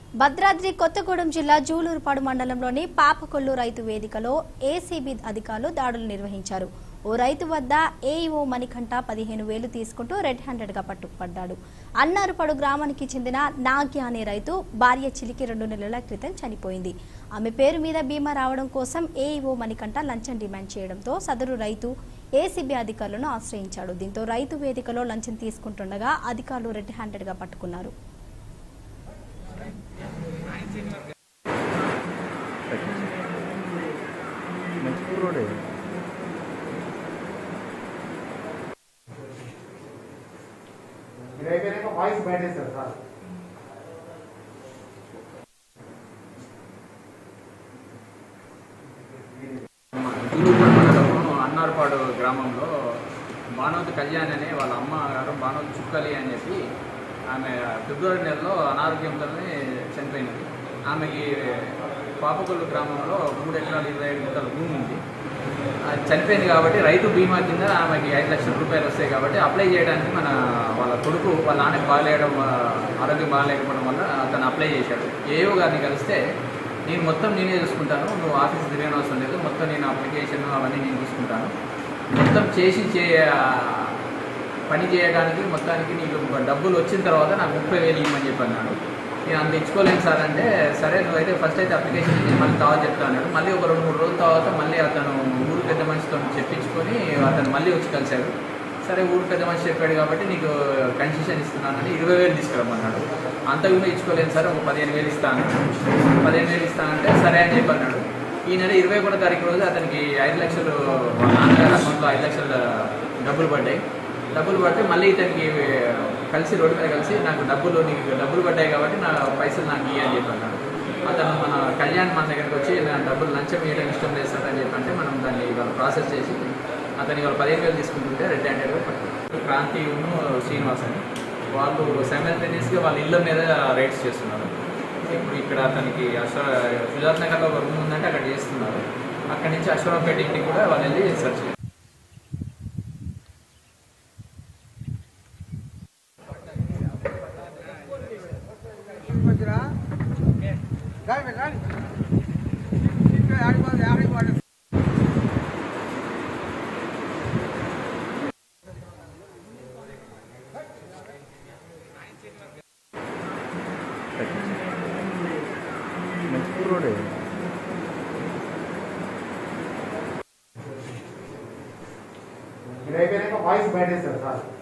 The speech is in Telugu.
భద్రాద్రి కొత్తగూడెం జిల్లా జూలూరుపాడు మండలంలోని పాపకొల్లు రైతు వేదికలో ఏసీబీ అధికారులు దాడులు నిర్వహించారు ఓ రైతు వద్ద ఏఈఓ మణికంఠ పదిహేను వేలు తీసుకుంటూ రెడ్ హ్యాండెడ్ గా పట్టుకుపడ్డాడు అన్నారుపాడు గ్రామానికి చెందిన నాగ్య అనే రైతు భార్య చిలికి రెండు నెలల క్రితం చనిపోయింది ఆమె పేరు మీద బీమా రావడం కోసం ఏఈఓ మణికంఠ లంచం డిమాండ్ చేయడంతో సదరు రైతు ఏసీబీ అధికారులను ఆశ్రయించాడు దీంతో రైతు వేదికలో లంచం తీసుకుంటుండగా అధికారులు రెడ్ హ్యాండెడ్ గా పట్టుకున్నారు మంచి కుర్రోడే ఇది అయిపోయినాక వాయిస్ బయట వేస్తారు సార్ గురుపాడు మండలము అన్నారపాడు గ్రామంలో బానోత్ కళ్యాణ్ అనే వాళ్ళ అమ్మ గారు బానోత్ చుక్కలి అని చెప్పి ఆమె ఫిబ్రవరి నెలలో అనారోగ్యంతోనే చనిపోయినది ఆమెకి పాపకొల్లు గ్రామంలో మూడు ఎకరాలు ఇరవై ఐదు గుంటల భూమి ఉంది అది చనిపోయింది కాబట్టి రైతు బీమా కింద ఆమెకి ఐదు లక్షల రూపాయలు వస్తాయి కాబట్టి అప్లై చేయడానికి మన వాళ్ళ కొడుకు వాళ్ళ నాన్నకి బాగాలేయడం ఆ, ఆరోగ్యం బాగాలేకపోవడం వల్ల అతను అప్లై చేశాడు ఏఓ గారిని కలిస్తే నేను మొత్తం నేనే చూసుకుంటాను నువ్వు ఆఫీస్ తిరగని అవసరం లేదు మొత్తం నేను అప్లికేషన్ అవన్నీ నేను చూసుకుంటాను మొత్తం చేసి చే పని చేయడానికి మొత్తానికి నీకు డబ్బులు వచ్చిన తర్వాత నాకు ముప్పై వేలు ఇవ్వమని చెప్పి అన్నాడు నేను అంత ఇచ్చుకోలేను సార్ అంటే సరే నువ్వైతే ఫస్ట్ అయితే అప్లికేషన్ ఇచ్చి మళ్ళీ తర్వాత చెప్తా అన్నాడు మళ్ళీ ఒక రెండు మూడు రోజుల తర్వాత మళ్ళీ అతను ఊరు పెద్ద మనిషితో చెప్పించుకొని అతను మళ్ళీ వచ్చి కలిశాడు సరే ఊరు పెద్ద మనిషి చెప్పాడు కాబట్టి నీకు కన్సెషన్ ఇస్తున్నానని ఇరవై వేలు తీసుకురమ్మన్నాడు అంతకు కూడా ఇచ్చుకోలేను సార్ ఒక పదిహేను వేలు ఇస్తాను పదిహేను వేలు ఇస్తానంటే సరే అని చెప్పి అన్నాడు ఈ నెల ఇరవై ఒకటో తారీఖు రోజు అతనికి ఐదు లక్షలు వాళ్ళ నాన్నగారి అకౌంట్లో ఐదు లక్షల డబ్బులు పడ్డాయి డబ్బులు పడితే మళ్ళీ ఇతనికి కలిసి రోడ్డు మీద కలిసి నాకు డబ్బులు నీకు డబ్బులు పడ్డాయి కాబట్టి నా పైసలు నాకు ఇయ్యి అని చెప్పి అన్నాడు అతను మన కళ్యాణ్ మన దగ్గరికి వచ్చి నా డబ్బులు లంచం ఇవ్వడం ఇష్టం లేదు సార్ అని చెప్పి అంటే మనం దాన్ని ఇవాళ ప్రాసెస్ చేసి అతని ఇవాళ పదిహేను వేలు తీసుకుంటుంటే రెడ్ హ్యాండెడ్గా పట్టుకున్నాడు క్రాంతి ఉన్ను శ్రీనివాస్ అని వాళ్ళు సైమల్టేనియస్గా వాళ్ళ ఇళ్ళ మీద రైడ్స్ చేస్తున్నారు ఇప్పుడు ఇక్కడ అతనికి అశ్వ సుజాత్ నగర్లో ఒక రూమ్ ఉందంటే అక్కడ చేస్తున్నారు అక్కడి నుంచి అశ్వరావుపేట ఇంటికి కూడా వాళ్ళు వెళ్ళి సెర్చ్ చేస్తారు మంచి కుర్రోడే ఇది అయిపోయినాక వాయిస్ బయట వేస్తారు సార్